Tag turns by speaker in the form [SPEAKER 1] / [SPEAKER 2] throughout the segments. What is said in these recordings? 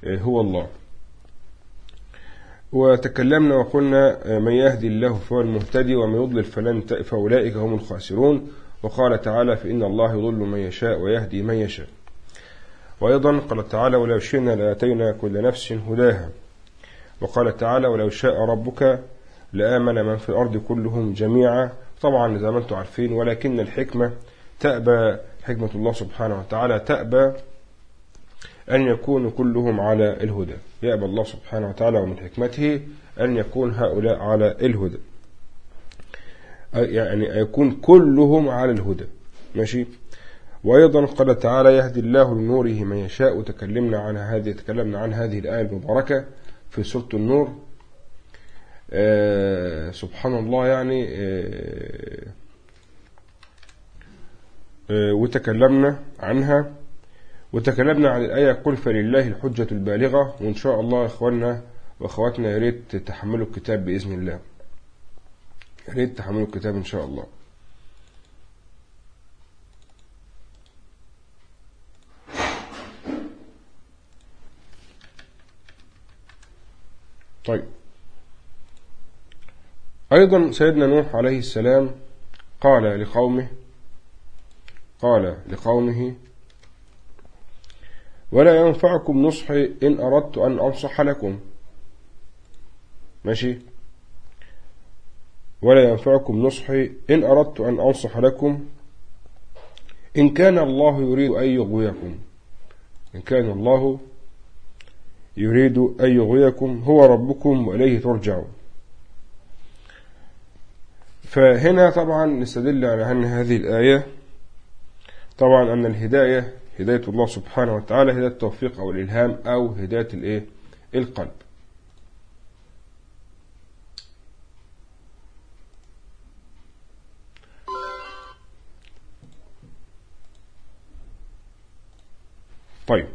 [SPEAKER 1] هو الله وتكلمنا وقلنا من يهدي الله فهو المهتدي ومن يضلل فلن فأولئك هم الخاسرون وقال تعالى فإن الله يضل من يشاء ويهدي من يشاء وأيضا قال تعالى ولو شئنا لآتينا كل نفس هداها وقال تعالى ولو شاء ربك لآمن من في الأرض كلهم جميعا طبعا زي ما انتم عارفين ولكن الحكمة تأبى حكمة الله سبحانه وتعالى تأبى أن يكون كلهم على الهدى يأبى الله سبحانه وتعالى ومن حكمته أن يكون هؤلاء على الهدى يعني يكون كلهم على الهدى ماشي وأيضا قال تعالى يهدي الله لنوره من يشاء وتكلمنا عن هذه تكلمنا عن هذه الآية المباركة في سورة النور آه سبحان الله يعني آه آه وتكلمنا عنها وتكلمنا عن الآية قل فلله الحجة البالغة وإن شاء الله يا إخواننا وأخواتنا يا ريت تتحملوا الكتاب بإذن الله يا ريت تحملوا الكتاب إن شاء الله طيب أيضا سيدنا نوح عليه السلام قال لقومه قال لقومه ولا ينفعكم نصحي إن أردت أن أنصح لكم ماشي ولا ينفعكم نصحي إن أردت أن أنصح لكم إن كان الله يريد أن يغويكم إن كان الله يريد أن يغويكم هو ربكم وإليه ترجعون فهنا طبعا نستدل على أن هذه الآية طبعا أن الهداية هداية الله سبحانه وتعالى هداية التوفيق أو الإلهام أو هداية الإيه؟ القلب طيب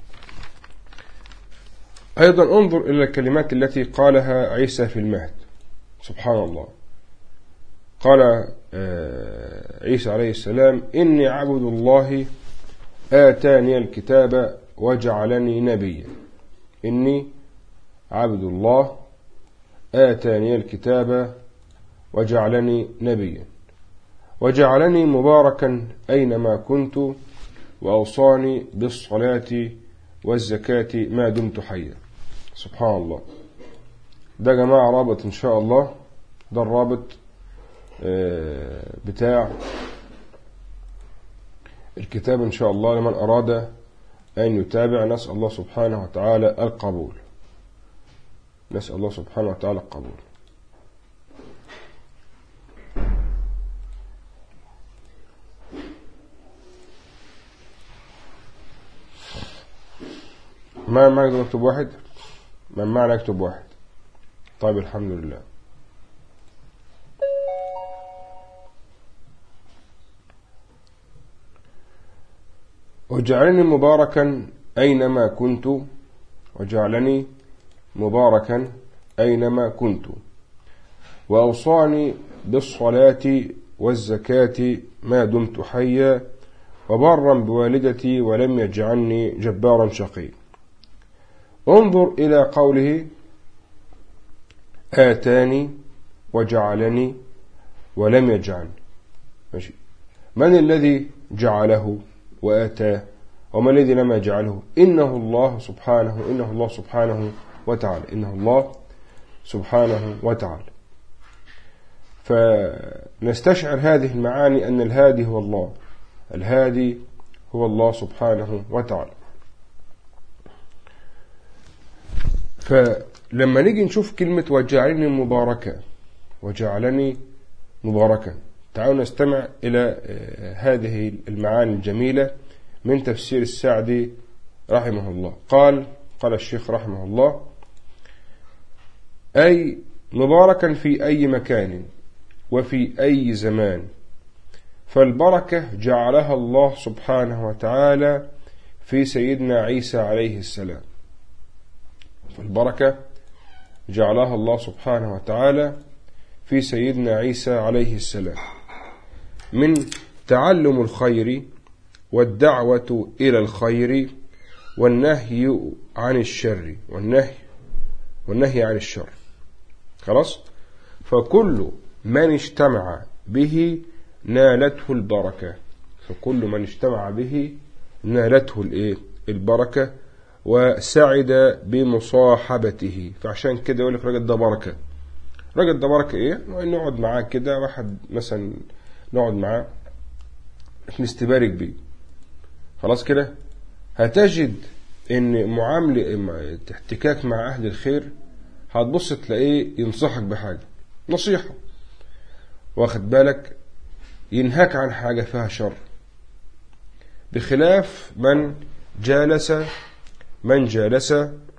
[SPEAKER 1] أيضا انظر إلى الكلمات التي قالها عيسى في المهد سبحان الله قال عيسى عليه السلام إني عبد الله آتاني الكتاب وجعلني نبيا إني عبد الله آتاني الكتاب وجعلني نبيا وجعلني مباركا أينما كنت وأوصاني بالصلاة والزكاة ما دمت حيا سبحان الله ده جماعة رابط إن شاء الله ده الرابط بتاع الكتاب إن شاء الله لمن أراد أن يتابع نسأل الله سبحانه وتعالى القبول نسأل الله سبحانه وتعالى القبول ما معنى نكتب واحد ما معنى نكتب واحد طيب الحمد لله وجعلني مباركا أينما كنت وجعلني مباركا أينما كنت وأوصاني بالصلاة والزكاة ما دمت حيا وبرا بوالدتي ولم يجعلني جبارا شقي انظر إلى قوله آتاني وجعلني ولم يجعلني ماشي من الذي جعله وآتاه وما الذي لم يجعله إنه الله سبحانه إنه الله سبحانه وتعالى إنه الله سبحانه وتعالى فنستشعر هذه المعاني أن الهادي هو الله الهادي هو الله سبحانه وتعالى فلما نيجي نشوف كلمة وجعلني مباركة وجعلني مباركا تعالوا نستمع إلى هذه المعاني الجميلة من تفسير السعدي رحمه الله قال قال الشيخ رحمه الله أي مباركا في أي مكان وفي أي زمان فالبركة جعلها الله سبحانه وتعالى في سيدنا عيسى عليه السلام فالبركة جعلها الله سبحانه وتعالى في سيدنا عيسى عليه السلام من تعلم الخير والدعوة إلى الخير والنهي عن الشر والنهي والنهي عن الشر خلاص فكل من اجتمع به نالته البركة فكل من اجتمع به نالته الايه البركة وسعد بمصاحبته فعشان كده يقول لك الراجل ده بركة الراجل ده بركة ايه نقعد معاه كده واحد مثلا نقعد معاه نستبارك بيه خلاص كده هتجد ان معاملة احتكاك مع اهل الخير هتبص تلاقيه ينصحك بحاجة نصيحة واخد بالك ينهاك عن حاجة فيها شر بخلاف من جالس من جالس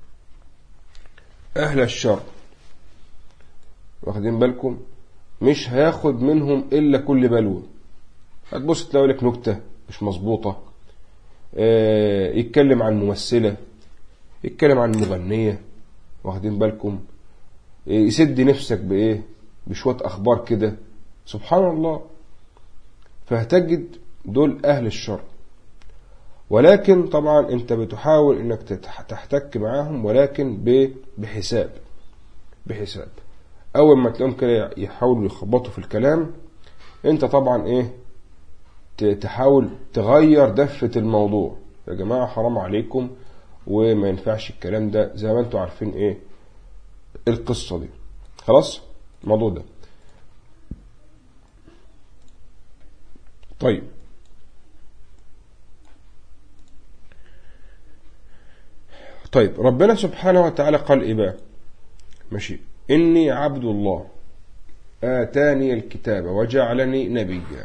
[SPEAKER 1] أهل الشر واخدين بالكم مش هياخد منهم إلا كل بلوى هتبص تلاقي لك نكتة مش مظبوطة اه يتكلم عن ممثلة يتكلم عن مغنية واخدين بالكم اه يسد نفسك بإيه بشوية أخبار كده سبحان الله فهتجد دول أهل الشر ولكن طبعا انت بتحاول انك تحتك معاهم ولكن بحساب بحساب اول ما تلاقيهم كده يحاولوا يخبطوا في الكلام انت طبعا ايه تحاول تغير دفة الموضوع يا جماعة حرام عليكم وما ينفعش الكلام ده زي ما انتم عارفين ايه القصة دي خلاص الموضوع ده طيب طيب ربنا سبحانه وتعالى قال إيه بقى ماشي إني عبد الله آتاني الكتاب وجعلني نبيا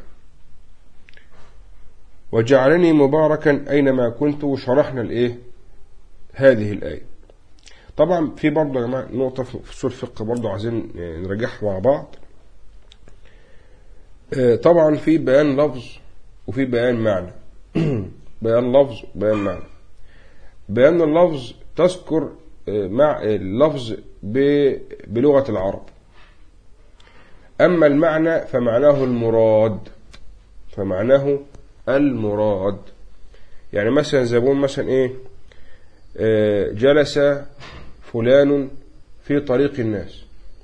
[SPEAKER 1] وجعلني مباركا أينما كنت وشرحنا الإيه هذه الآية طبعا في برضه يا جماعة نقطة في سورة الفقه برضه عايزين نرجعها مع بعض طبعا في بيان لفظ وفي بيان معنى بيان لفظ وبيان معنى بيان اللفظ تذكر مع اللفظ بلغة العرب أما المعنى فمعناه المراد فمعناه المراد يعني مثلا زبون مثلا إيه جلس فلان في طريق الناس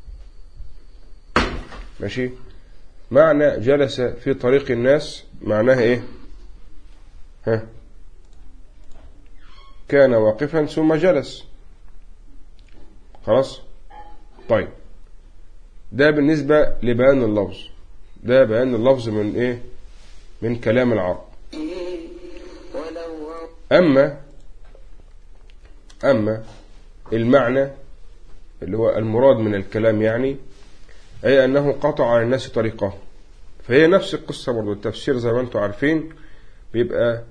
[SPEAKER 1] ماشي معنى جلس في طريق الناس معناه ايه ها كان واقفا ثم جلس خلاص طيب ده بالنسبة لبيان اللفظ ده بيان اللفظ من ايه من كلام العرب اما اما المعنى اللي هو المراد من الكلام يعني أي أنه قطع عن الناس طريقه فهي نفس القصة برضو التفسير زي ما أنتم عارفين بيبقى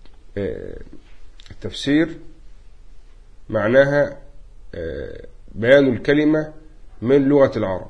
[SPEAKER 1] التفسير معناها بيان الكلمة من لغة العرب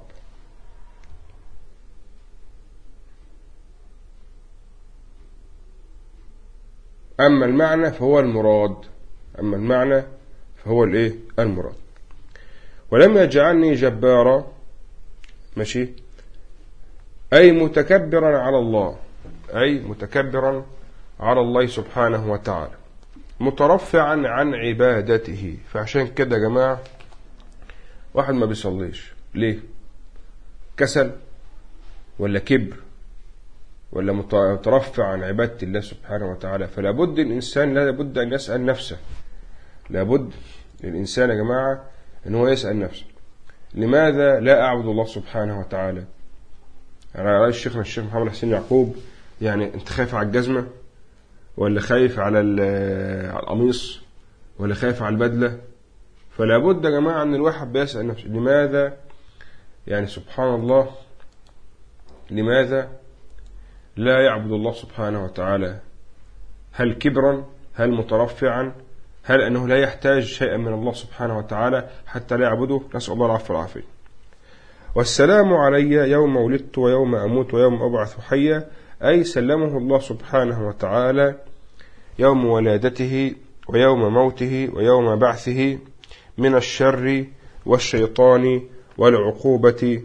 [SPEAKER 1] أما المعنى فهو المراد أما المعنى فهو الإيه المراد ولم يجعلني جبارا ماشي أي متكبرا على الله أي متكبرا على الله سبحانه وتعالى مترفعا عن عبادته فعشان كده يا جماعة واحد ما بيصليش ليه كسل ولا كبر ولا مترفع عن عبادة الله سبحانه وتعالى فلا بد الإنسان لا بد أن يسأل نفسه لابد الإنسان يا جماعة أن هو يسأل نفسه لماذا لا أعبد الله سبحانه وتعالى يعني رأي الشيخنا الشيخ محمد حسين يعقوب يعني أنت خايف على الجزمة ولا خايف على القميص ولا خايف على البدلة فلا بد يا جماعة أن الواحد بيسأل نفسه لماذا يعني سبحان الله لماذا لا يعبد الله سبحانه وتعالى هل كبرا هل مترفعا هل أنه لا يحتاج شيئا من الله سبحانه وتعالى حتى لا يعبده نسأل الله العفو والعافية والسلام علي يوم ولدت ويوم أموت ويوم أبعث حيا أي سلمه الله سبحانه وتعالى يوم ولادته ويوم موته ويوم بعثه من الشر والشيطان والعقوبة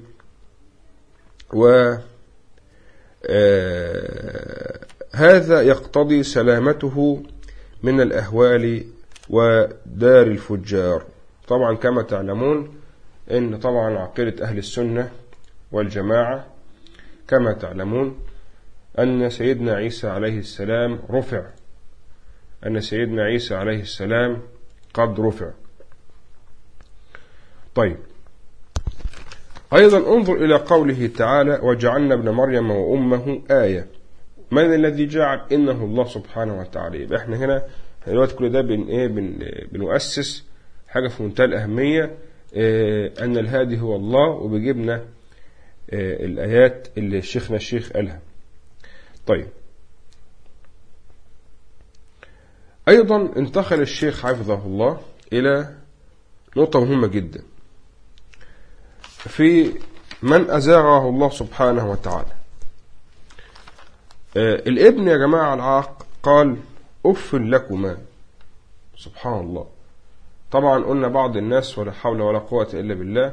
[SPEAKER 1] و هذا يقتضي سلامته من الأهوال ودار الفجار طبعا كما تعلمون ان طبعا عقيدة اهل السنة والجماعة كما تعلمون ان سيدنا عيسى عليه السلام رفع ان سيدنا عيسى عليه السلام قد رفع طيب أيضا انظر إلى قوله تعالى وجعلنا ابن مريم وأمه آية من الذي جعل إنه الله سبحانه وتعالى يبقى احنا هنا دلوقتي كل ده بن إيه بن بنؤسس حاجة في منتهى الأهمية اه أن الهادي هو الله وبيجيبنا اه الآيات اللي شيخنا الشيخ قالها طيب أيضا انتقل الشيخ حفظه الله إلى نقطة مهمة جدا في من أزاغه الله سبحانه وتعالى آه الابن يا جماعة العاق قال أف لكما سبحان الله طبعا قلنا بعض الناس ولا حول ولا قوة إلا بالله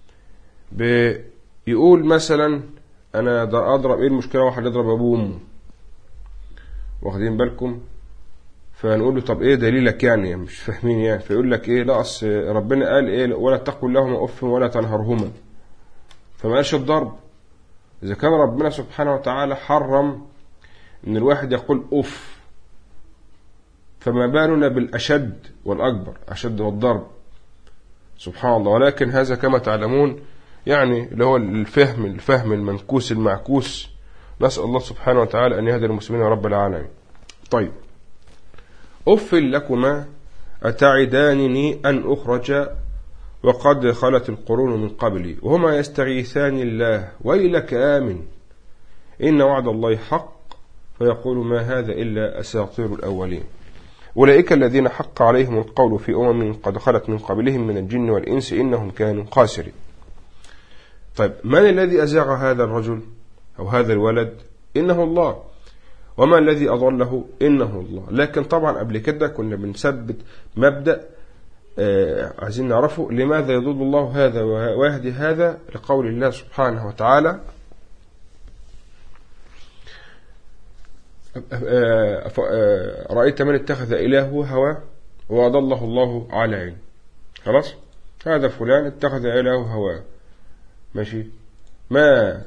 [SPEAKER 1] بيقول مثلا أنا أضرب إيه المشكلة واحد يضرب أبوه وأمه واخدين بالكم فنقول له طب ايه دليلك يعني مش فاهمين يعني فيقول لك ايه لا اصل ربنا قال ايه ولا تقل لهما اف ولا تنهرهما فما قالش الضرب اذا كان ربنا سبحانه وتعالى حرم ان الواحد يقول اف فما بالنا بالاشد والاكبر اشد والضرب سبحان الله ولكن هذا كما تعلمون يعني اللي هو الفهم الفهم المنكوس المعكوس نسأل الله سبحانه وتعالى أن يهدي المسلمين رب العالمين طيب أف لكما أتعدانني أن أخرج وقد خلت القرون من قبلي وهما يستغيثان الله ويلك آمن إن وعد الله حق فيقول ما هذا إلا أساطير الأولين أولئك الذين حق عليهم القول في أمم قد خلت من قبلهم من الجن والإنس إنهم كانوا خاسرين طيب من الذي أزاغ هذا الرجل أو هذا الولد إنه الله وما الذي أضله إنه الله لكن طبعا قبل كده كنا بنثبت مبدأ آه عايزين نعرفه لماذا يضل الله هذا ويهدي هذا لقول الله سبحانه وتعالى آه آه رأيت من اتخذ إلهه هوى وأضله الله على علم خلاص هذا فلان اتخذ إلهه هوى ماشي ما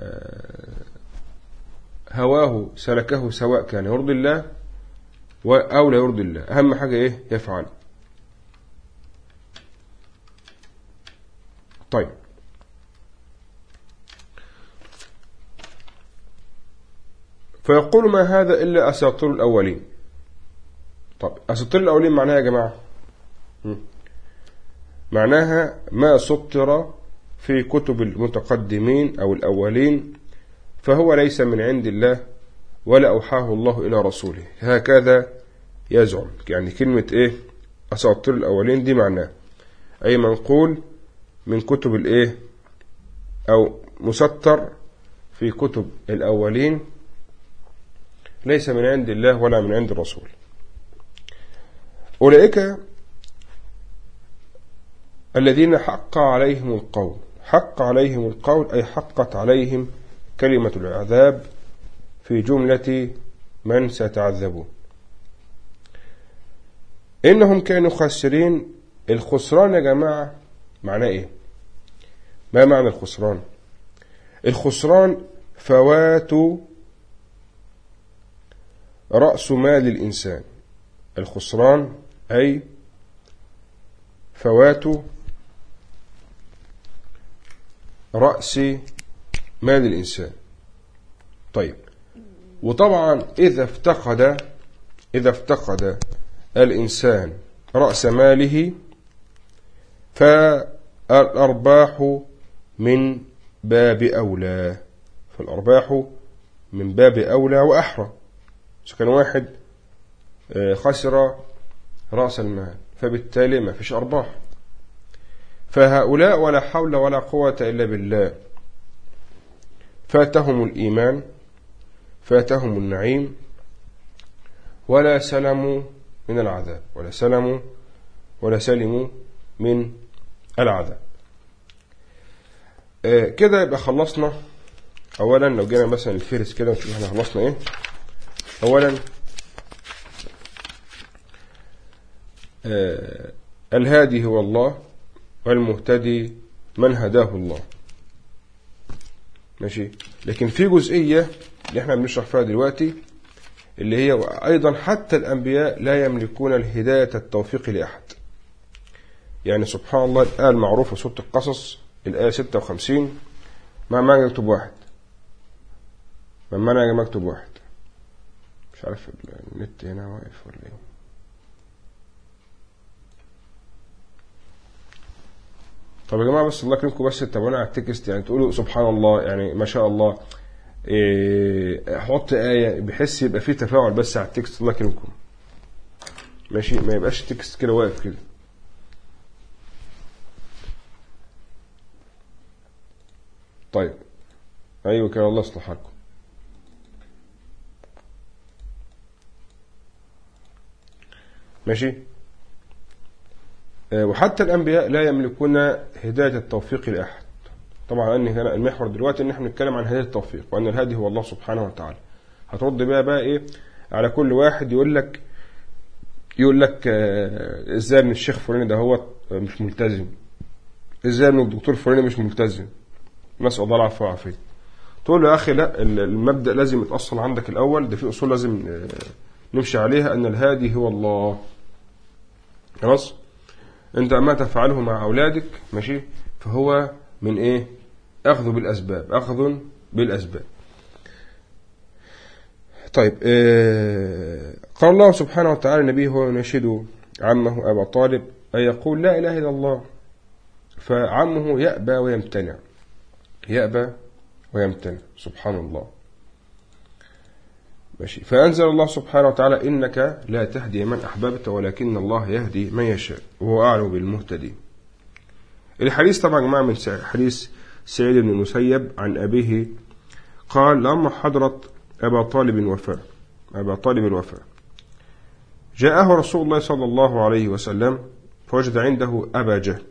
[SPEAKER 1] هواه سلكه سواء كان يرضي الله أو لا يرضي الله أهم حاجة إيه يفعل طيب فيقول ما هذا إلا أساطير الأولين طب أساطير الأولين معناها يا جماعة معناها ما سطر في كتب المتقدمين أو الأولين فهو ليس من عند الله ولا أوحاه الله إلى رسوله هكذا يزعم يعني كلمة إيه أساطير الأولين دي معناه أي منقول من كتب الإيه أو مسطر في كتب الأولين ليس من عند الله ولا من عند الرسول أولئك الذين حق عليهم القول حق عليهم القول أي حقت عليهم كلمة العذاب في جملة من سيتعذبون إنهم كانوا خاسرين الخسران يا جماعة معناه إيه ما معنى الخسران الخسران فوات رأس مال الإنسان الخسران أي فوات رأس مال الإنسان طيب وطبعا إذا افتقد إذا افتقد الإنسان رأس ماله فالأرباح من باب أولى فالأرباح من باب أولى وأحرى إذا كان واحد خسر رأس المال فبالتالي ما فيش أرباح فهؤلاء ولا حول ولا قوة إلا بالله فاتهم الإيمان فاتهم النعيم ولا سلموا من العذاب ولا سلموا ولا سلموا من العذاب آه كده يبقى خلصنا أولا لو جينا مثلا الفهرس كده ونشوف احنا خلصنا ايه أولا آه، الهادي هو الله والمهتدي من هداه الله ماشي لكن في جزئية اللي احنا بنشرح فيها دلوقتي اللي هي أيضا حتى الأنبياء لا يملكون الهداية التوفيق لأحد يعني سبحان الله الآية المعروفة سورة القصص الآية 56 ما معنى يكتب واحد ما معنى يكتب واحد مش عارف النت هنا واقف ولا ايه طب يا جماعة بس الله يكرمكم بس تتابعونا على التكست يعني تقولوا سبحان الله يعني ما شاء الله إيه حط آية بحيث يبقى فيه تفاعل بس على التكست الله يكرمكم ماشي ما يبقاش التكست كده واقف كده طيب ايوه كده الله يصلح حالكم ماشي آه، وحتى الأنبياء لا يملكون هداية التوفيق لأحد طبعا أن هنا المحور دلوقتي إن احنا نتكلم عن هداية التوفيق وأن الهادي هو الله سبحانه وتعالى هترد بقى بقى إيه على كل واحد يقول لك يقول لك آه، ازاي ان الشيخ فلان ده هو مش ملتزم ازاي ان الدكتور فلان مش ملتزم نسأل الله العفو والعافية تقول له يا أخي لا المبدأ لازم يتأصل عندك الأول ده في أصول لازم آه، نمشي عليها أن الهادي هو الله خلاص أنت ما تفعله مع أولادك ماشي فهو من إيه أخذ بالأسباب أخذ بالأسباب طيب آه قال الله سبحانه وتعالى النبي هو يناشد عمه أبا طالب أن يقول لا إله إلا الله فعمه يأبى ويمتنع يأبى ويمتنع سبحان الله ماشي فأنزل الله سبحانه وتعالى إنك لا تهدي من أحببت ولكن الله يهدي من يشاء وهو أعلم بالمهتدين الحديث طبعا جماعة من حديث سعيد بن المسيب عن أبيه قال لما حضرت أبا طالب وفاة أبا طالب الوفاة جاءه رسول الله صلى الله عليه وسلم فوجد عنده أبا جهل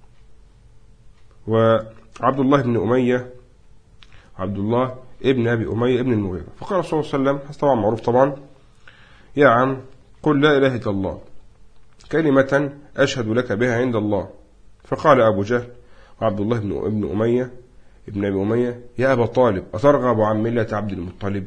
[SPEAKER 1] وعبد الله بن أمية عبد الله ابن أبي أمية ابن المغيرة فقال رسول الله صلى الله عليه وسلم طبعا معروف طبعا يا عم قل لا إله إلا الله كلمة أشهد لك بها عند الله فقال أبو جهل وعبد الله بن ابن أمية ابن أبي أمية يا أبا طالب أترغب عن ملة عبد المطلب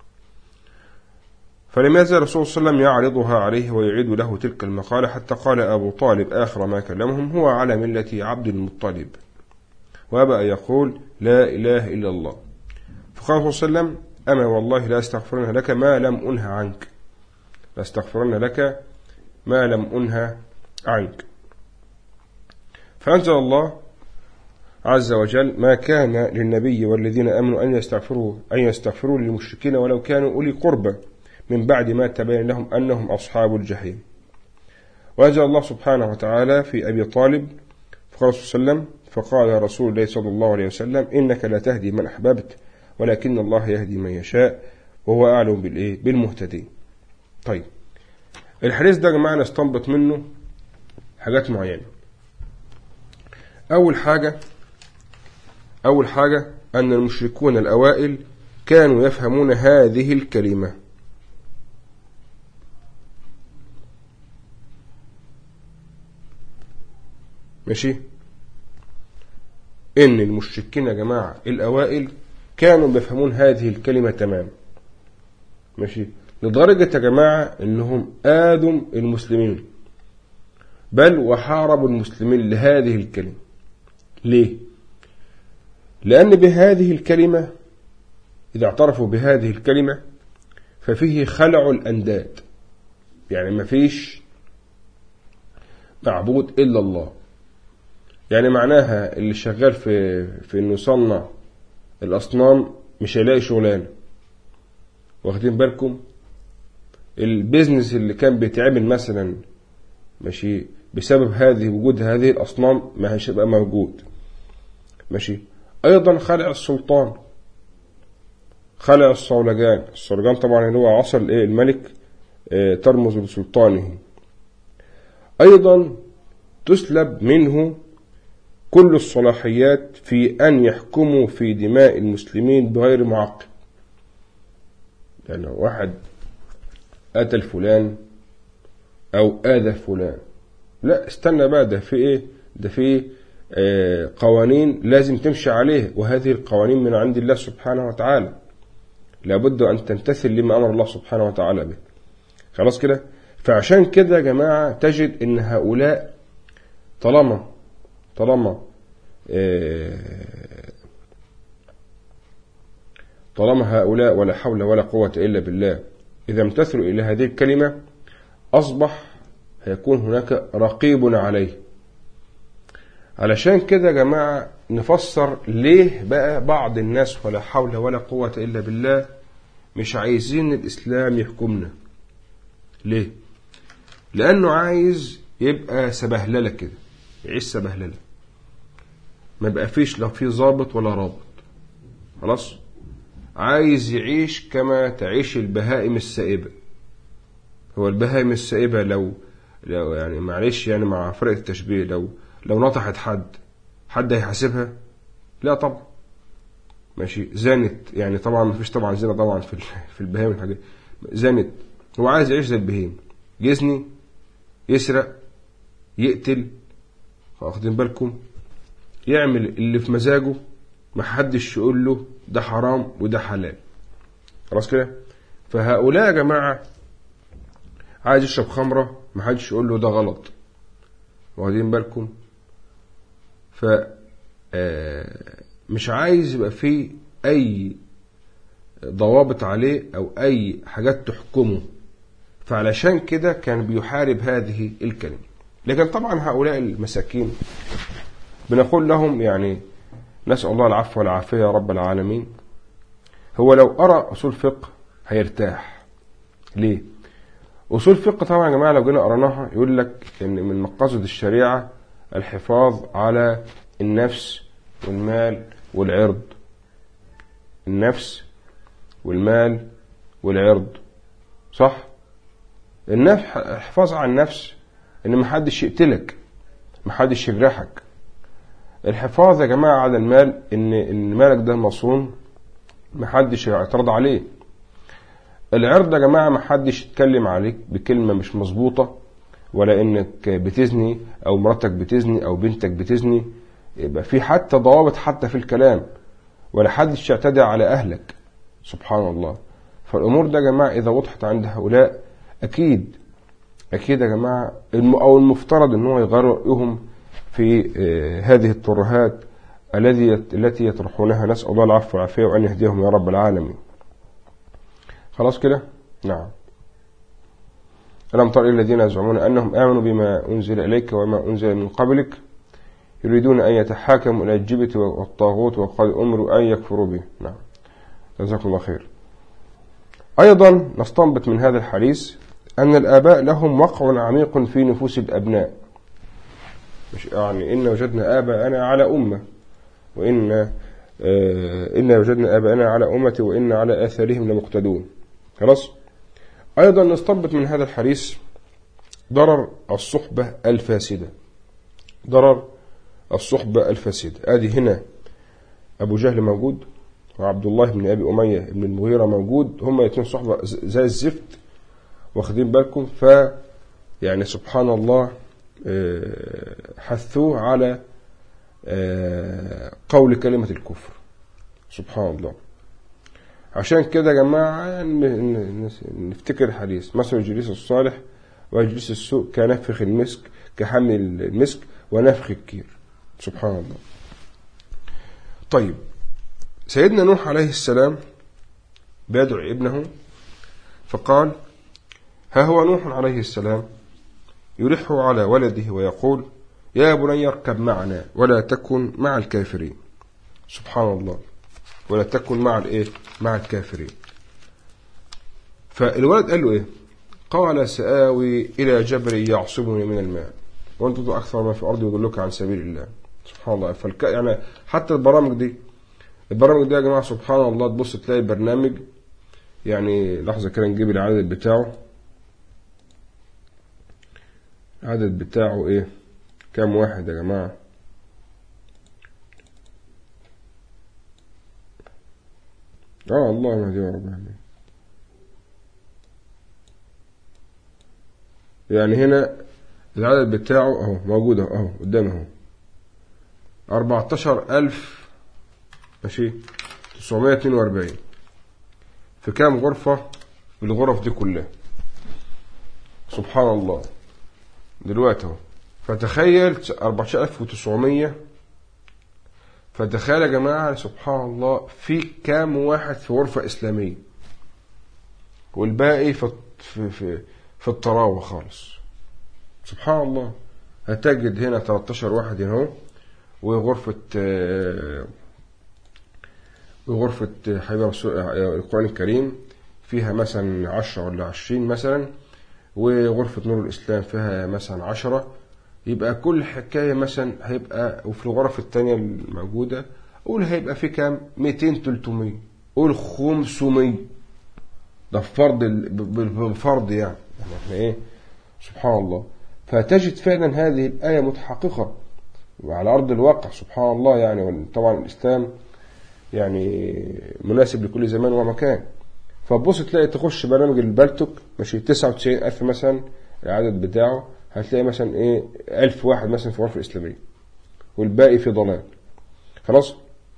[SPEAKER 1] فلم يزل رسول صلى الله عليه وسلم يعرضها عليه ويعيد له تلك المقالة حتى قال أبو طالب آخر ما كلمهم هو على ملة عبد المطلب وأبى أن يقول لا إله إلا الله فقال صلى الله عليه وسلم أما والله لا أستغفرن لك ما لم أنهى عنك لا أستغفرن لك ما لم أنهى عنك فأنزل الله عز وجل ما كان للنبي والذين أمنوا أن يستغفروا أن يستغفروا للمشركين ولو كانوا أولي قربى من بعد ما تبين لهم أنهم أصحاب الجحيم وأنزل الله سبحانه وتعالى في أبي طالب فقال صلى الله عليه وسلم فقال رسول الله صلى الله عليه وسلم إنك لا تهدي من أحببت ولكن الله يهدي من يشاء وهو أعلم بالإيه بالمهتدين طيب الحديث ده يا جماعة نستنبط منه حاجات معينة أول حاجة أول حاجة أن المشركون الأوائل كانوا يفهمون هذه الكلمة ماشي إن المشركين يا جماعة الأوائل كانوا بيفهمون هذه الكلمة تمام ماشي لدرجة يا جماعة انهم آذوا المسلمين بل وحاربوا المسلمين لهذه الكلمة ليه لأن بهذه الكلمة إذا اعترفوا بهذه الكلمة ففيه خلع الأنداد يعني ما فيش معبود إلا الله يعني معناها اللي شغال في في انه يصنع الأصنام مش هيلاقي شغلانة واخدين بالكم البيزنس اللي كان بيتعمل مثلا ماشي بسبب هذه وجود هذه الأصنام ما هيبقى موجود ماشي أيضا خلع السلطان خلع الصولجان الصولجان طبعا اللي هو عصر الايه الملك اه ترمز لسلطانه أيضا تسلب منه كل الصلاحيات في أن يحكموا في دماء المسلمين بغير معقب يعني واحد قتل فلان أو آذى فلان لا استنى بقى ده في ايه ده في آه، قوانين لازم تمشي عليه وهذه القوانين من عند الله سبحانه وتعالى لابد أن تمتثل لما أمر الله سبحانه وتعالى به خلاص كده فعشان كده يا جماعة تجد أن هؤلاء طالما طالما آه، طالما هؤلاء ولا حول ولا قوة إلا بالله إذا امتثلوا إلى هذه الكلمة أصبح هيكون هناك رقيب عليه علشان كده يا جماعة نفسر ليه بقى بعض الناس ولا حول ولا قوة إلا بالله مش عايزين الإسلام يحكمنا ليه؟ لأنه عايز يبقى سبهللة كده يعيش سبهللة ما بقى فيش لا في ظابط ولا رابط خلاص عايز يعيش كما تعيش البهائم السائبة هو البهائم السائبة لو لو يعني معلش يعني مع فرق التشبيه لو لو نطحت حد حد هيحاسبها لا طبعا ماشي زانت يعني طبعا ما فيش طبعا زنا طبعا في في البهائم والحاجات زانت هو عايز يعيش زي البهيم يزني يسرق يقتل واخدين بالكم يعمل اللي في مزاجه ما حدش يقول له ده حرام وده حلال خلاص كده فهؤلاء يا جماعة عايز يشرب خمرة ما حدش يقول له ده غلط واخدين بالكم ف مش عايز يبقى فيه أي ضوابط عليه أو أي حاجات تحكمه فعلشان كده كان بيحارب هذه الكلمة لكن طبعا هؤلاء المساكين بنقول لهم يعني نسأل الله العفو والعافية يا رب العالمين هو لو قرأ أصول فقه هيرتاح ليه؟ أصول فقه طبعا يا جماعة لو جينا قرأناها يقول لك إن من مقاصد الشريعة الحفاظ على النفس والمال والعرض النفس والمال والعرض صح؟ النفس الحفاظ على النفس إن محدش يقتلك محدش يجرحك الحفاظ يا جماعة على المال إن إن مالك ده مصون محدش يعترض عليه العرض يا جماعة محدش يتكلم عليك بكلمة مش مظبوطة ولا إنك بتزني أو مراتك بتزني أو بنتك بتزني يبقى في حتى ضوابط حتى في الكلام ولا حدش يعتدي على أهلك سبحان الله فالأمور ده يا جماعة إذا وضحت عند هؤلاء أكيد أكيد يا جماعة أو المفترض إن هو يغير رأيهم في هذه الترهات الذي التي يطرحونها نسأل الله العفو والعافية وأن يهديهم يا رب العالمين خلاص كده نعم ألم تر الذين يزعمون أنهم آمنوا بما أنزل إليك وما أنزل من قبلك يريدون أن يتحاكموا إلى الجبت والطاغوت وقد أمروا أن يكفروا به نعم جزاكم الله خير أيضا نستنبط من هذا الحديث أن الآباء لهم وقع عميق في نفوس الأبناء مش يعني إن وجدنا آباءنا على أمة وإن آه إن وجدنا آباءنا على أمة وإن على آثارهم لمقتدون خلاص أيضا نستنبط من هذا الحديث ضرر الصحبة الفاسدة ضرر الصحبة الفاسدة آدي هنا أبو جهل موجود وعبد الله بن أبي أمية بن المغيرة موجود هما الاثنين صحبة زي الزفت واخدين بالكم ف يعني سبحان الله حثوه على قول كلمة الكفر سبحان الله عشان كده يا جماعة يعني نفتكر الحديث مثل الجليس الصالح وجليس السوء كنفخ المسك كحمل المسك ونفخ الكير سبحان الله طيب سيدنا نوح عليه السلام بيدعو ابنه فقال ها هو نوح عليه السلام يلح على ولده ويقول يا بني اركب معنا ولا تكن مع الكافرين سبحان الله ولا تكن مع الايه مع الكافرين فالولد قال له ايه قال سآوي إلى جبل يعصمني من الماء وأنت أكثر ما في الأرض يضلك عن سبيل الله سبحان الله فالك... يعني حتى البرامج دي البرامج دي يا جماعة سبحان الله تبص تلاقي برنامج يعني لحظة كده نجيب العدد بتاعه العدد بتاعه ايه كام واحد يا جماعة اه الله يهدي يا رب العالمين يعني هنا العدد بتاعه اهو موجود اهو اهو قدامي اهو 14000 ماشي 942 في كام غرفة الغرف دي كلها سبحان الله دلوقتي اهو فتخيل 14900 فتخيل يا جماعة سبحان الله في كام واحد في غرفة إسلامية والباقي في في في, في الطراوة خالص سبحان الله هتجد هنا 13 واحد هنا وغرفة وغرفة حبيب القرآن الكريم فيها مثلا 10 ولا 20 مثلا وغرفة نور الإسلام فيها مثلا 10 يبقى كل حكاية مثلا هيبقى وفي الغرف التانية الموجودة قول هيبقى في كام 200 300 قول 500 ده فرض بالفرض يعني يعني احنا ايه سبحان الله فتجد فعلا هذه الآية متحققة وعلى أرض الواقع سبحان الله يعني طبعا الإسلام يعني مناسب لكل زمان ومكان فتبص تلاقي تخش برنامج البلتوك ماشي 99 ألف مثلا العدد بتاعه هتلاقي مثلا ايه ألف واحد مثلا في الغرفة الإسلامية والباقي في ضلال خلاص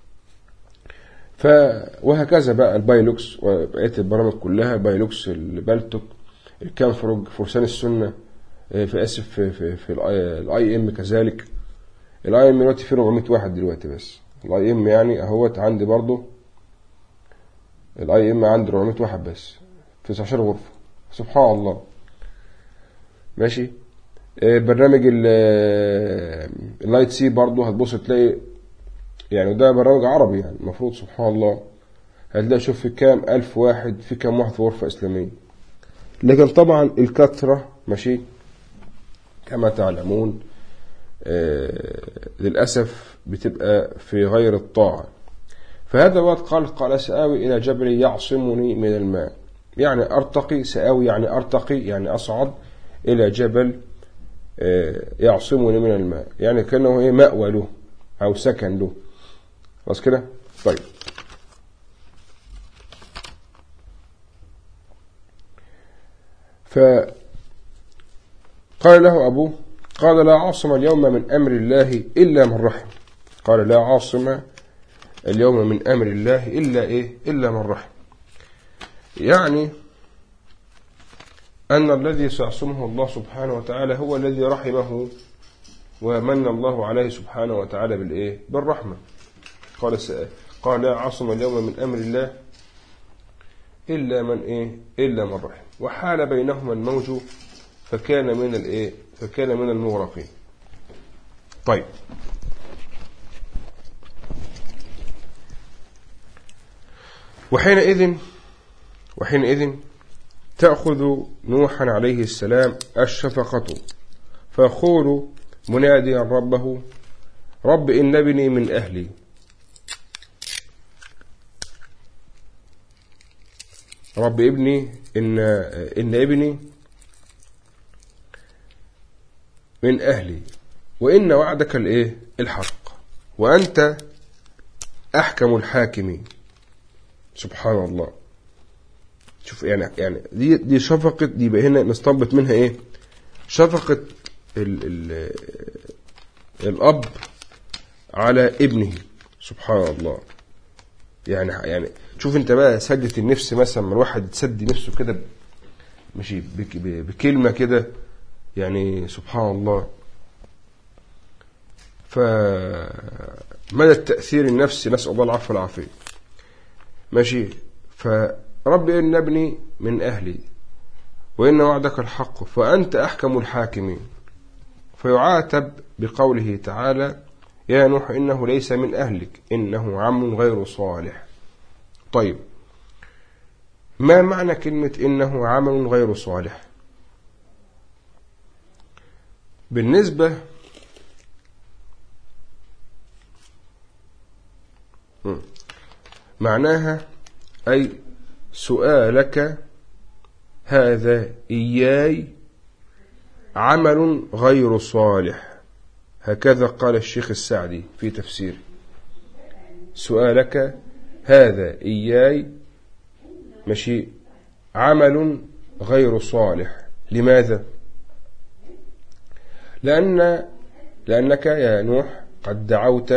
[SPEAKER 1] ف وهكذا بقى البايلوكس وبقيه البرامج كلها بايلوكس البلتوك الكانفروج فرسان السنه في اسف في في, في الاي ام كذلك الاي ام دلوقتي فيه 400 واحد دلوقتي بس الاي ام يعني اهوت عندي برضو الاي ام عندي 400 واحد بس في 19 غرفه سبحان الله ماشي برنامج اللايت سي برضو هتبص تلاقي يعني ده برنامج عربي يعني المفروض سبحان الله هتلاقي شوف في كام ألف واحد في كام واحد في غرفة إسلامية لكن طبعا الكثرة ماشي كما تعلمون آه للأسف بتبقى في غير الطاعة فهذا الوقت قال قال سآوي إلى جبل يعصمني من الماء يعني أرتقي سآوي يعني أرتقي يعني أصعد إلى جبل آه يعصمني من الماء يعني كأنه إيه مأوى له أو سكن له خلاص كده طيب فقال له أبوه قال لا عاصم اليوم من أمر الله إلا من رحم قال لا عاصم اليوم من أمر الله إلا إيه إلا من رحم يعني أن الذي سيعصمه الله سبحانه وتعالى هو الذي رحمه ومن الله عليه سبحانه وتعالى بالإيه بالرحمة قال قال لا عاصم اليوم من أمر الله إلا من إيه إلا من رحم وحال بينهما الموج فكان من الإيه فكان من المغرقين طيب وحينئذ وحينئذ تأخذ نوحا عليه السلام الشفقة فيقول مناديا ربه رب إن ابني من أهلي رب ابني إن, إن ابني من أهلي وإن وعدك الإيه الحق وأنت أحكم الحاكمين سبحان الله شوف يعني يعني دي دي شفقة دي بقى هنا نستنبط منها إيه شفقة ال ال الأب على ابنه سبحان الله يعني يعني شوف انت بقى سدة النفس مثلا من واحد تسدي نفسه كده ماشي بكلمة كده يعني سبحان الله فمدى التأثير النفسي نسأل الله العفو والعافية ماشي فرب إن ابني من أهلي وإن وعدك الحق فأنت أحكم الحاكمين فيعاتب بقوله تعالى يا نوح إنه ليس من أهلك إنه عم غير صالح طيب ما معنى كلمة إنه عمل غير صالح بالنسبة معناها أي سؤالك هذا إياي عمل غير صالح هكذا قال الشيخ السعدي في تفسيره سؤالك هذا إياي ماشي عمل غير صالح لماذا لأن لأنك يا نوح قد دعوت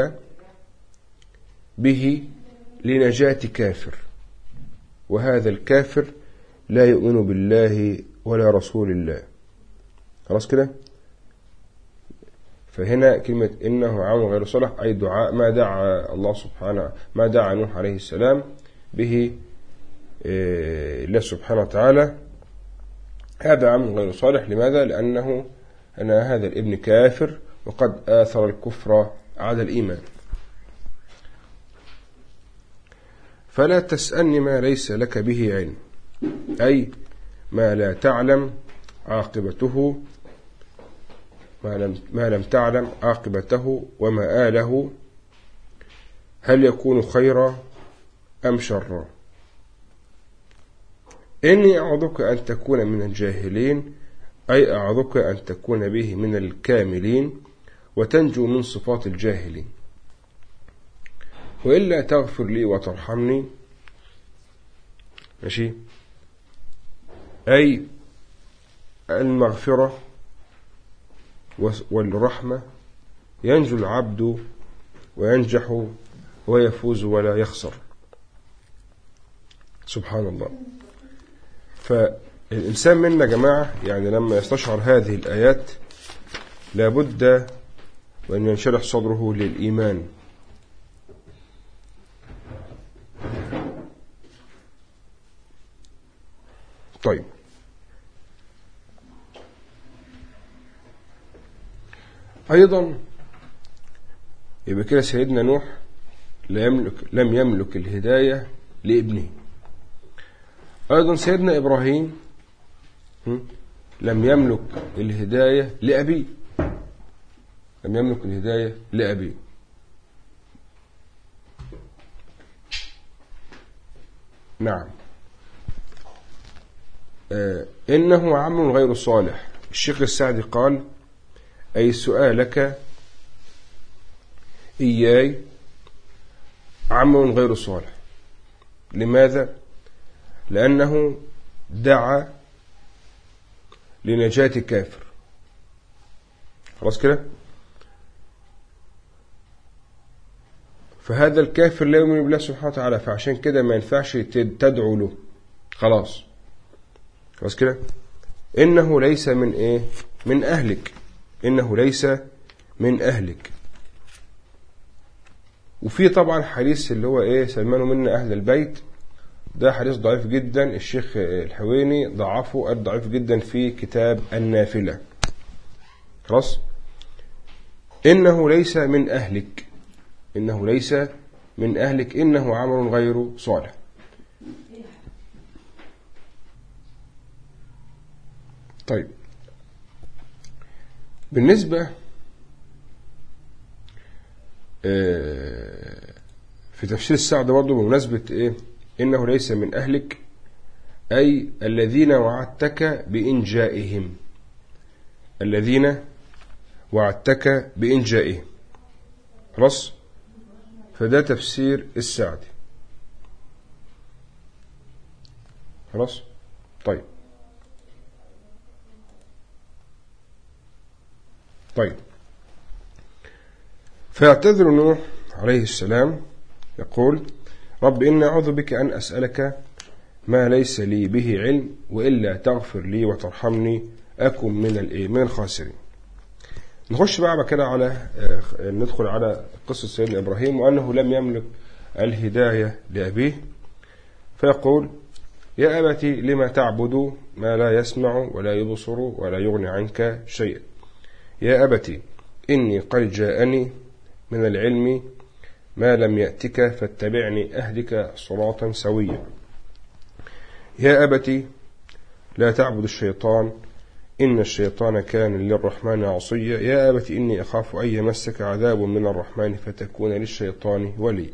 [SPEAKER 1] به لنجاة كافر وهذا الكافر لا يؤمن بالله ولا رسول الله خلاص كده فهنا كلمة إنه عام غير صالح أي دعاء ما دعا الله سبحانه ما دعا نوح عليه السلام به آه، الله سبحانه وتعالى هذا عام غير صالح لماذا؟ لأنه أن هذا الابن كافر وقد آثر الكفر على الإيمان فلا تسألني ما ليس لك به علم أي ما لا تعلم عاقبته ما لم, ما لم تعلم عاقبته ومآله هل يكون خيرا أم شرا إني أعظك أن تكون من الجاهلين أي أعظك أن تكون به من الكاملين وتنجو من صفات الجاهلين وإلا تغفر لي وترحمني ماشي أي المغفرة والرحمة ينجو العبد وينجح ويفوز ولا يخسر سبحان الله فالإنسان منا جماعة يعني لما يستشعر هذه الآيات لابد وأن ينشرح صدره للإيمان طيب أيضا يبقى كده سيدنا نوح لا يملك لم يملك الهداية لابنه أيضا سيدنا إبراهيم لم يملك الهداية لأبيه لم يملك الهداية لأبيه نعم آه إنه عمل غير صالح الشيخ السعدي قال أي سؤالك إياي عمل غير صالح لماذا؟ لأنه دعا لنجاة كافر خلاص كده فهذا الكافر لا يؤمن بالله سبحانه وتعالى فعشان كده ما ينفعش تدعو له خلاص خلاص كده إنه ليس من إيه من أهلك إنه ليس من أهلك وفي طبعا حديث اللي هو إيه سلمان منا أهل البيت ده حديث ضعيف جدا الشيخ الحويني ضعفه ضعيف جدا في كتاب النافلة خلاص إنه ليس من أهلك إنه ليس من أهلك إنه عمل غير صالح طيب بالنسبة آه، في تفسير السعد برضه بمناسبة إيه إنه ليس من أهلك أي الذين وعدتك بإنجائهم الذين وعدتك بإنجائهم خلاص فده تفسير السعدي خلاص طيب طيب فيعتذر نوح عليه السلام يقول رب إن أعوذ بك أن أسألك ما ليس لي به علم وإلا تغفر لي وترحمني أكن من من الخاسرين نخش بقى كده على آه، ندخل على قصة سيدنا إبراهيم وأنه لم يملك الهداية لأبيه فيقول يا أبتي لما تعبد ما لا يسمع ولا يبصر ولا يغني عنك شيئا يا أبتي إني قد جاءني من العلم ما لم يأتك فاتبعني أهدك صراطا سويا يا أبتي لا تعبد الشيطان إن الشيطان كان للرحمن عصيا يا أبت إني أخاف أن يمسك عذاب من الرحمن فتكون للشيطان ولي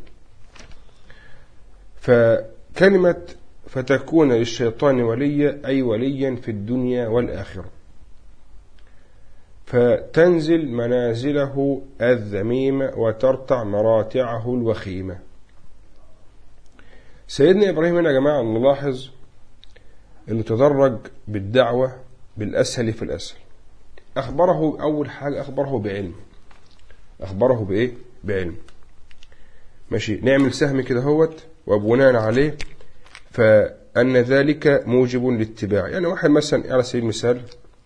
[SPEAKER 1] فكلمة فتكون للشيطان وليا أي وليا في الدنيا والآخرة فتنزل منازله الذميمة وترتع مراتعه الوخيمة سيدنا إبراهيم هنا يا جماعة نلاحظ أنه تدرج بالدعوة بالأسهل في الأسهل أخبره أول حاجة أخبره بعلم أخبره بإيه بعلم ماشي نعمل سهم كده هوت وبناء عليه فأن ذلك موجب للاتباع يعني واحد مثلا على سبيل المثال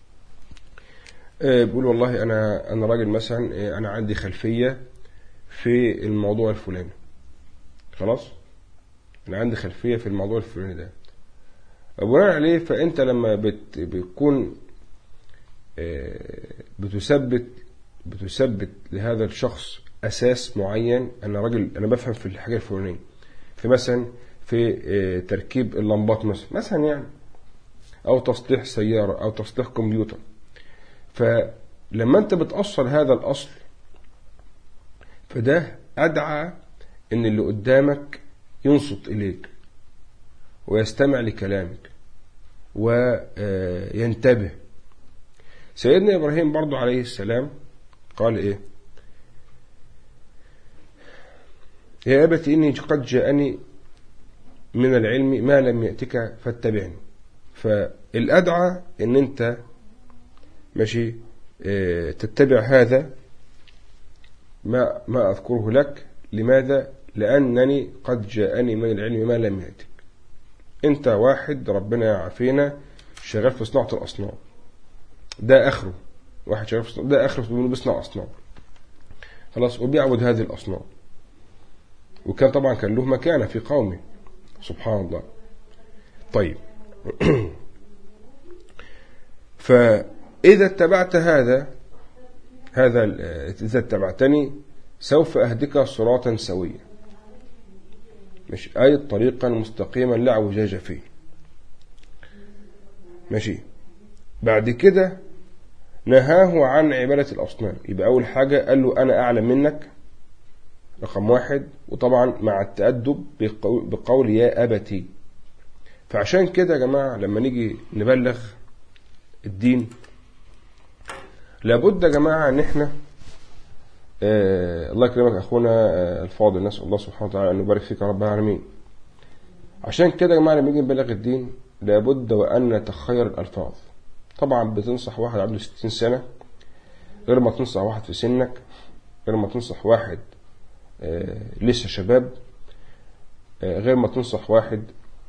[SPEAKER 1] آه، بيقول والله أنا أنا راجل مثلا آه، أنا عندي خلفية في الموضوع الفلاني خلاص أنا عندي خلفية في الموضوع الفلاني ده بناء عليه فأنت لما بت بتكون آه، بتثبت بتثبت لهذا الشخص أساس معين أنا راجل أنا بفهم في الحاجة الفلانية في مثلا في آه، تركيب اللمبات مثلا مثلا يعني أو تصليح سيارة أو تصليح كمبيوتر فلما أنت بتأصل هذا الأصل فده أدعى إن اللي قدامك ينصت إليك ويستمع لكلامك وينتبه سيدنا إبراهيم برضو عليه السلام قال إيه يا أبت إني قد جاءني من العلم ما لم يأتك فاتبعني فالأدعى إن أنت ماشي اه تتبع هذا ما ما أذكره لك لماذا؟ لأنني قد جاءني من العلم ما لم يأتك أنت واحد ربنا يعافينا شغال في صناعة الأصنام ده آخره واحد شغال في صناعة ده آخره بيصنع أصنام خلاص وبيعبد هذه الأصنام وكان طبعا كان له مكانة في قومه سبحان الله طيب فإذا اتبعت هذا هذا إذا اتبعتني سوف أهدك صراطا سويا مش أي طريقا مستقيما لا اعوجاج فيه ماشي بعد كده نهاه عن عبادة الأصنام يبقى أول حاجة قال له أنا أعلم منك رقم واحد وطبعا مع التأدب بقول يا أبتي فعشان كده يا جماعة لما نيجي نبلغ الدين لابد يا جماعة ان احنا آه الله يكرمك اخونا آه الفاضل نسأل الله سبحانه وتعالى ان يبارك فيك يا رب العالمين عشان كده يا جماعة لما نيجي نبلغ الدين لابد وان نتخير الالفاظ طبعا بتنصح واحد عنده 60 سنة غير ما تنصح واحد في سنك غير ما تنصح واحد آه لسه شباب آه غير ما تنصح واحد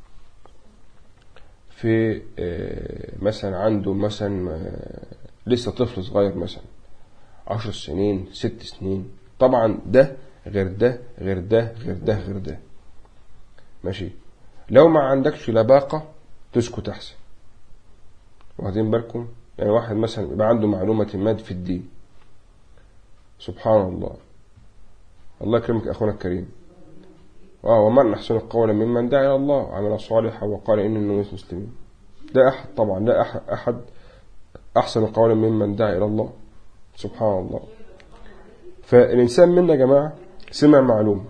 [SPEAKER 1] في آه مثلا عنده مثلا لسه طفل صغير مثلا عشر سنين ست سنين طبعا ده غير ده غير ده غير ده غير ده ماشي لو ما عندكش لباقة تسكت أحسن واخدين بالكم يعني واحد مثلا يبقى عنده معلومة ما في الدين سبحان الله الله يكرمك أخونا الكريم آه ومن أحسن قولا ممن دعا إلى الله وعمل صالحا وقال إني من المسلمين ده أحد طبعا ده أحد, أحد أحسن قولا ممن دعا إلى الله سبحان الله فالإنسان منا يا جماعة سمع معلومة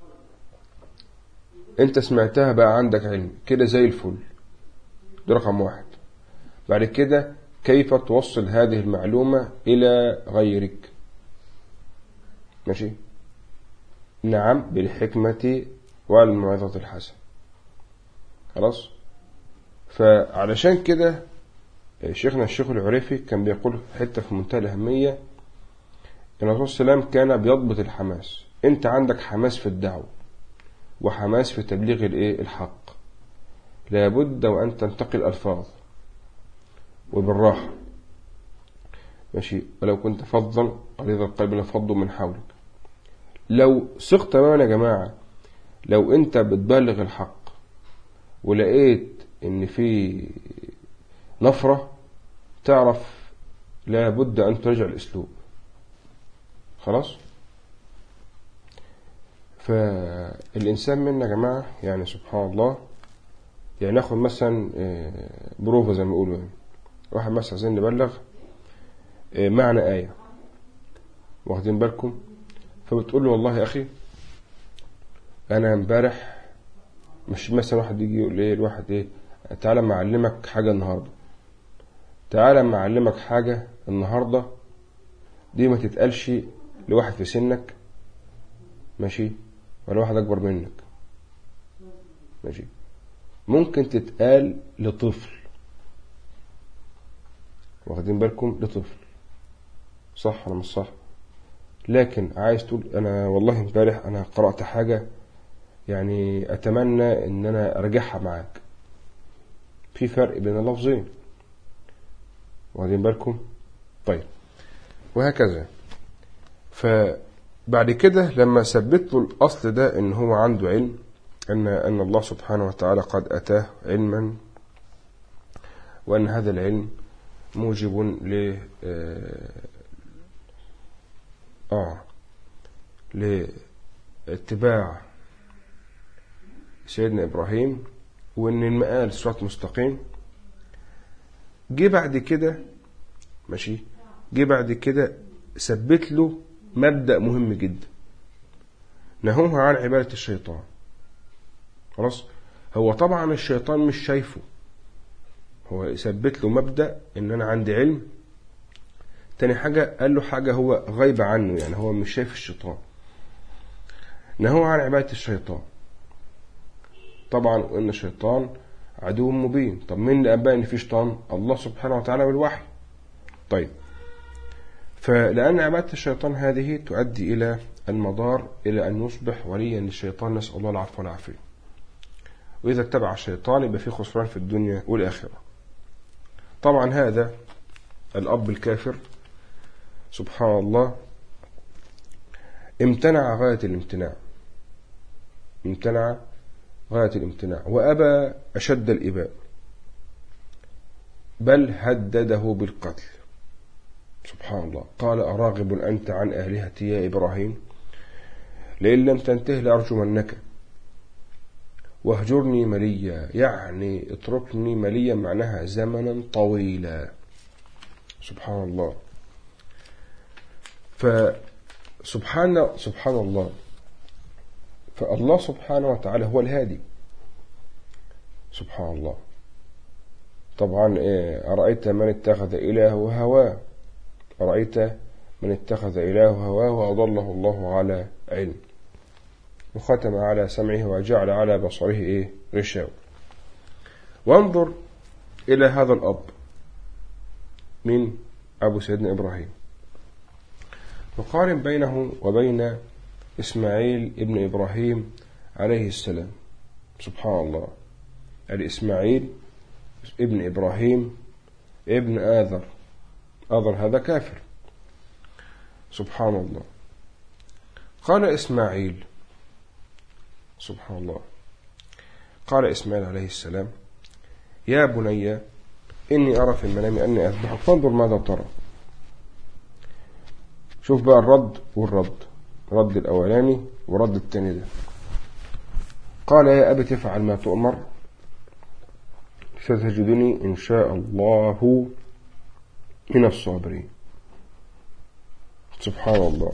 [SPEAKER 1] أنت سمعتها بقى عندك علم كده زي الفل ده رقم واحد بعد كده كيف توصل هذه المعلومة إلى غيرك ماشي نعم بالحكمة والموعظة الحسنة خلاص فعلشان كده شيخنا الشيخ العريفي كان بيقول حتة في منتهى الأهمية إن الرسول صلى الله عليه وسلم كان بيضبط الحماس أنت عندك حماس في الدعوة وحماس في تبليغ الإيه الحق لابد وأن تنتقي الألفاظ وبالراحة ماشي ولو كنت فظا غليظ القلب لفضوا من حولك لو ثق تماما يا جماعة لو أنت بتبلغ الحق ولقيت إن في نفرة تعرف لابد أن ترجع الأسلوب خلاص فالإنسان منا يا جماعة يعني سبحان الله يعني ناخد مثلا بروفة زي ما يقولوا يعني واحد مثلا عايزين نبلغ معنى آية واخدين بالكم فبتقول له والله يا أخي أنا امبارح مش مثلا واحد يجي يقول إيه الواحد إيه تعالى ما أعلمك حاجة النهاردة تعالى ما أعلمك حاجة النهاردة دي ما تتقالش لواحد في سنك ماشي ولا واحد أكبر منك ماشي ممكن تتقال لطفل واخدين بالكم لطفل صح ولا مش صح لكن عايز تقول أنا والله امبارح أنا قرأت حاجة يعني أتمنى إن أنا أرجعها معاك في فرق بين اللفظين واخدين بالكم طيب وهكذا فبعد كده لما ثبت له الأصل ده إن هو عنده علم أن أن الله سبحانه وتعالى قد أتاه علما وأن هذا العلم موجب ل آه, آه لاتباع سيدنا إبراهيم وإن المآل صراط مستقيم جه بعد كده ماشي جه بعد كده ثبت له مبدأ مهم جدا نهوه عن عبادة الشيطان خلاص هو طبعا الشيطان مش شايفه هو يثبت له مبدأ ان انا عندي علم تاني حاجة قال له حاجة هو غايبة عنه يعني هو مش شايف الشيطان نهوه عن عبادة الشيطان طبعا وان الشيطان عدو مبين طب مين اللي أنبأ إن في شيطان الله سبحانه وتعالى بالوحي طيب فلأن عبادة الشيطان هذه تؤدي إلى المضار إلى أن يصبح وليا للشيطان نسأل الله العفو والعافية وإذا اتبع الشيطان يبقى في خسران في الدنيا والآخرة طبعا هذا الأب الكافر سبحان الله امتنع غاية الامتناع امتنع غاية الامتناع وأبى أشد الإباء بل هدده بالقتل سبحان الله قال أراغب أنت عن آلهتي يا إبراهيم لئن لم تنته لأرجمنك واهجرني مليا يعني اتركني مليا معناها زمنا طويلا سبحان الله فسبحان سبحان الله فالله سبحانه وتعالى هو الهادي سبحان الله طبعا إيه أرأيت من اتخذ إله هواه أرأيت من اتخذ إله هواه وأضله الله على علم وختم على سمعه وجعل على بصره إيه غشاوة وانظر إلى هذا الأب من أبو سيدنا إبراهيم وقارن بينه وبين إسماعيل ابن إبراهيم عليه السلام سبحان الله الإسماعيل ابن إبراهيم ابن آذر آذر هذا كافر سبحان الله قال إسماعيل سبحان الله قال إسماعيل عليه السلام يا بني إني أرى في المنام أني أذبحك فانظر ماذا ترى شوف بقى الرد والرد رد الأولاني ورد التاني ده قال يا أبت افعل ما تؤمر ستجدني إن شاء الله من الصابرين سبحان الله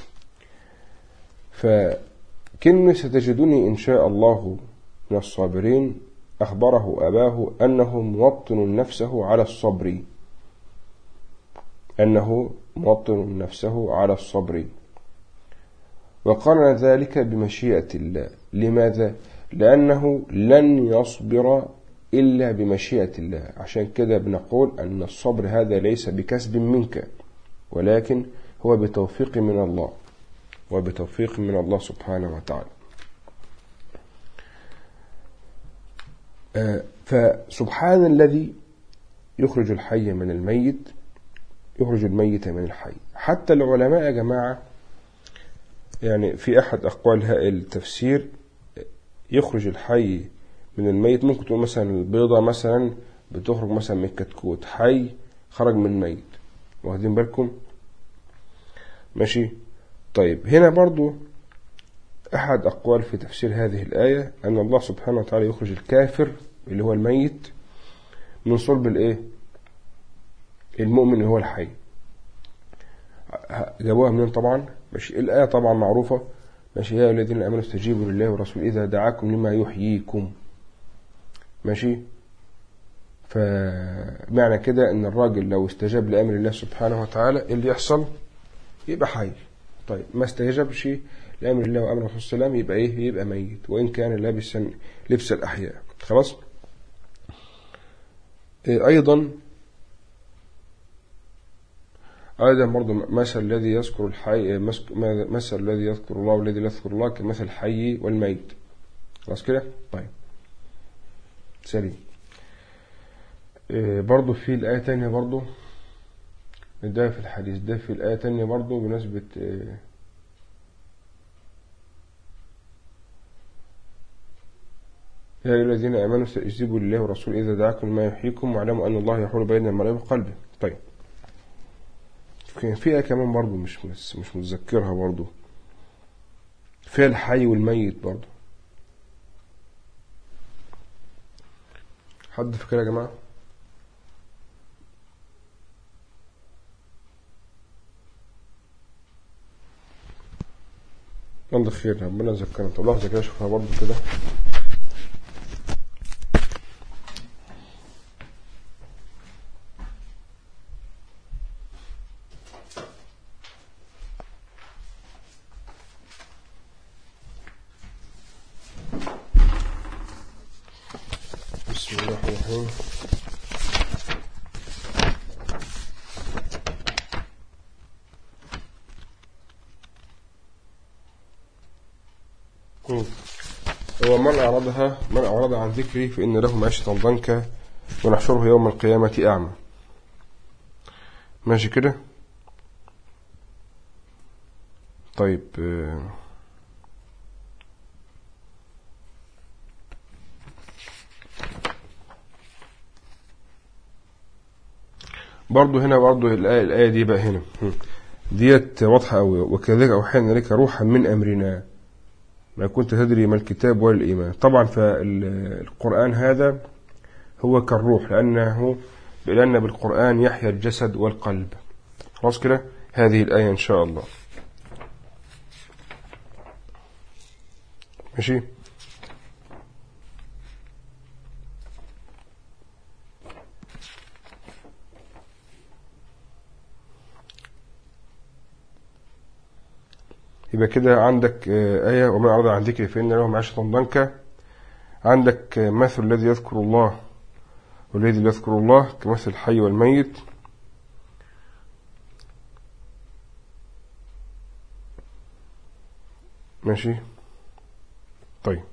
[SPEAKER 1] فكلمة ستجدني إن شاء الله من الصابرين أخبره أباه أنه موطن نفسه على الصبر أنه موطن نفسه على الصبر وقرن ذلك بمشيئة الله لماذا؟ لأنه لن يصبر إلا بمشيئة الله عشان كده بنقول أن الصبر هذا ليس بكسب منك ولكن هو بتوفيق من الله وبتوفيق من الله سبحانه وتعالى فسبحان الذي يخرج الحي من الميت يخرج الميت من الحي حتى العلماء يا جماعة يعني في أحد أقوال التفسير يخرج الحي من الميت ممكن تقول مثلا البيضة مثلا بتخرج مثلا من الكتكوت حي خرج من ميت واخدين بالكم ماشي طيب هنا برضو أحد أقوال في تفسير هذه الآية أن الله سبحانه وتعالى يخرج الكافر اللي هو الميت من صلب الإيه المؤمن اللي هو الحي جابوها منين طبعا ماشي الآية طبعا معروفة ماشي يا الذين آمنوا استجيبوا لله ورسوله إذا دعاكم لما يحييكم ماشي فمعنى كده ان الراجل لو استجاب لأمر الله سبحانه وتعالى اللي يحصل يبقى حي طيب ما استجابش لأمر الله وأمر الرسول صلى الله عليه وسلم يبقى إيه يبقى ميت وإن كان لابسا لبس الأحياء خلاص إيه أيضا أيضا برضو مثل الذي يذكر الحي مثل الذي يذكر الله والذي لا يذكر الله كمثل الحي والميت خلاص كده طيب سليم إيه، برضو في الآية تانية برضو ده في الحديث ده في الآية تانية برضو بنسبة إيه، يا أيها الذين آمنوا استجيبوا لله ورسوله إذا دعاكم ما يحييكم واعلموا أن الله يحول بين المرء وقلبه طيب كان فيها كمان برضو مش مش متذكرها برضو فيها الحي والميت برضو حد فكرة يا جماعة الله خير ربنا يذكرنا طب لحظة كده اشوفها برضو كده هو من أعرضها من أعرض عن ذكري فإن له معيشة ضنكا ونحشره يوم القيامة أعمى ماشي كده طيب برضو هنا برضو الآية, الآية دي بقى هنا ديت واضحة أوي وكذلك أوحينا لك روحا من أمرنا ما كنت تدري ما الكتاب ولا الإيمان طبعا فالقرآن هذا هو كالروح لأنه لأن بالقرآن يحيا الجسد والقلب خلاص كده هذه الآية إن شاء الله ماشي يبقى كده عندك آه، آية ومن أعرض عن ذكري فإن له معيشة ضنكا عندك آه، مثل الذي يذكر الله والذي لا يذكر الله كمثل الحي والميت ماشي طيب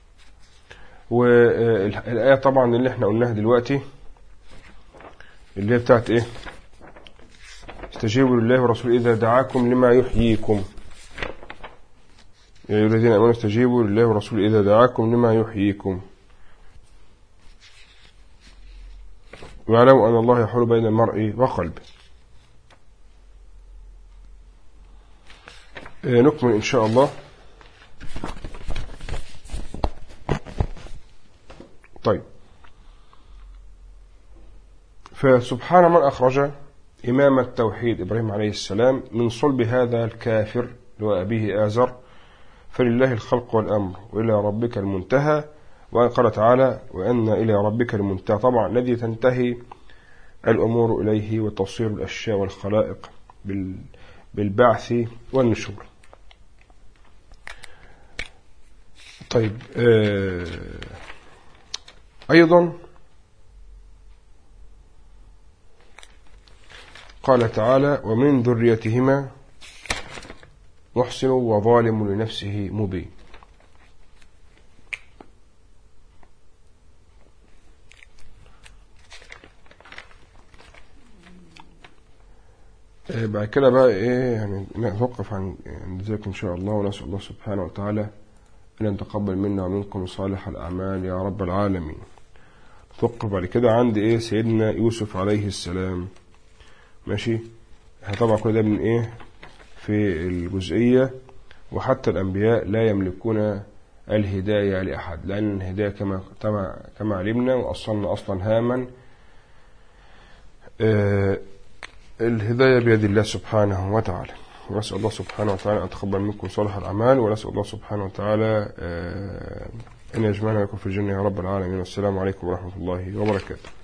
[SPEAKER 1] والآية طبعا اللي احنا قلناها دلوقتي اللي هي بتاعت ايه استجيبوا لله ورسوله إذا دعاكم لما يحييكم يا أيها الذين آمنوا استجيبوا لله ورسوله إذا دعاكم لما يحييكم واعلموا أن الله يحول بين المرء وقلبه آه، نكمل إن شاء الله طيب فسبحان من أخرج إمام التوحيد إبراهيم عليه السلام من صلب هذا الكافر وأبيه آزر فلله الخلق والأمر وإلى ربك المنتهى وأن قال تعالى وأن إلى ربك المنتهى طبعا الذي تنتهي الأمور إليه وتصير الأشياء والخلائق بالبعث والنشور طيب آه، أيضا قال تعالى ومن ذريتهما محسن وظالم لنفسه مبين آه، بعد كده بقى ايه يعني نتوقف عن ذلك ان شاء الله ونسأل الله سبحانه وتعالى ان يتقبل منا ومنكم صالح الاعمال يا رب العالمين نتوقف بعد كده عند ايه سيدنا يوسف عليه السلام ماشي طبعا كل ده من ايه في الجزئية وحتى الأنبياء لا يملكون الهداية لأحد لأن الهداية كما كما علمنا وأصلنا أصلا هاما آه، الهداية بيد الله سبحانه وتعالى ونسأل الله سبحانه وتعالى أن تقبل منكم صالح الأعمال ونسأل الله سبحانه وتعالى آه، أن يجمعنا لكم في الجنة يا رب العالمين والسلام عليكم ورحمة الله وبركاته